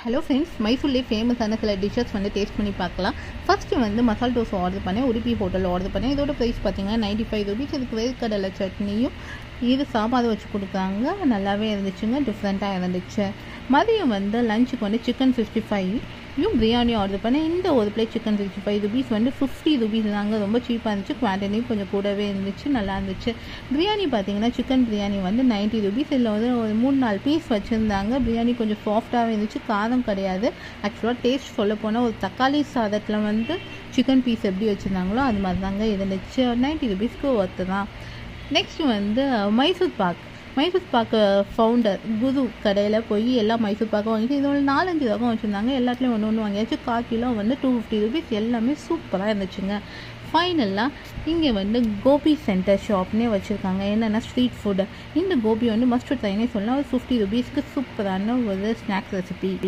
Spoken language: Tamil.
ஹலோ ஃப்ரெண்ட்ஸ் மைசூர்லேயே ஃபேமஸான சில டிஷ்ஷஸ் வந்து டேஸ்ட் பண்ணி பார்க்கலாம் ஃபஸ்ட்டு வந்து மசால் தோசை ஆர்டர் பண்ணேன் உடுப்பி ஹோட்டலில் ஆர்டர் பண்ணேன் இதோட ப்ரைஸ் பார்த்தீங்கன்னா நைன்ட்டி ஃபைவ் ருபீஸ் இதுக்கு வேர்க்கடலை சட்னியும் இது சாப்பாடு வச்சு கொடுத்தாங்க நல்லாவே இருந்துச்சுங்க டிஃப்ரெண்ட்டாக இருந்துச்சு மதியம் வந்து லஞ்சுக்கு வந்து சிக்கன் ஃபிஃப்டி ஃபைவ் யும் பிரியாணி ஆர்டர் பண்ணேன் இந்த ஒரு plate chicken sixty five rupees வந்து ஃபிஃப்டி ருபீஸ் தாங்க ரொம்ப சீப்பாக இருந்துச்சு குவான்டிட்டியும் கொஞ்சம் கூடவே இருந்துச்சு நல்லா இருந்துச்சு பிரியாணி பார்த்தீங்கன்னா சிக்கன் பிரியாணி வந்து நைன்ட்டி ருபீஸ் இதில் வந்து ஒரு மூணு நாலு பீஸ் வச்சுருந்தாங்க பிரியாணி கொஞ்சம் சாஃப்டாகவே இருந்துச்சு காரம் கிடையாது ஆக்சுவலாக டேஸ்ட் சொல்ல போனால் ஒரு தக்காளி சாதத்தில் வந்து சிக்கன் பீஸ் எப்படி வச்சுருந்தாங்களோ அது மாதிரி தாங்க இருந்துச்சு நைன்ட்டி ருபீஸ்க்கு ஒர்த்து தான் நெக்ஸ்ட் வந்து மைசூர் பாக் மைசூர் பாக்கு ஃபவுண்டர் குரு கடையில் போய் எல்லா மைசூர் பாக்கும் வாங்கிட்டு இது ஒரு நாலஞ்சு ரகம் வச்சுருந்தாங்க எல்லாத்துலேயும் ஒன்று ஒன்று வாங்கியாச்சு கால் கிலோ வந்து டூ ஃபிஃப்டி ருபீஸ் எல்லாமே சூப்பராக இருந்துச்சுங்க ஃபைனலாக இங்கே வந்து கோபி சென்டர் ஷாப்னே வச்சுருக்காங்க என்னென்னா ஸ்ட்ரீட் ஃபுட்டு இந்த கோபி வந்து மஸ்ட் ட்ரைனே சொல்லலாம் ஒரு ஃபிஃப்டி ருபீஸ்க்கு சூப்பரான ஒரு ஸ்நாக்ஸ் ரெசிபி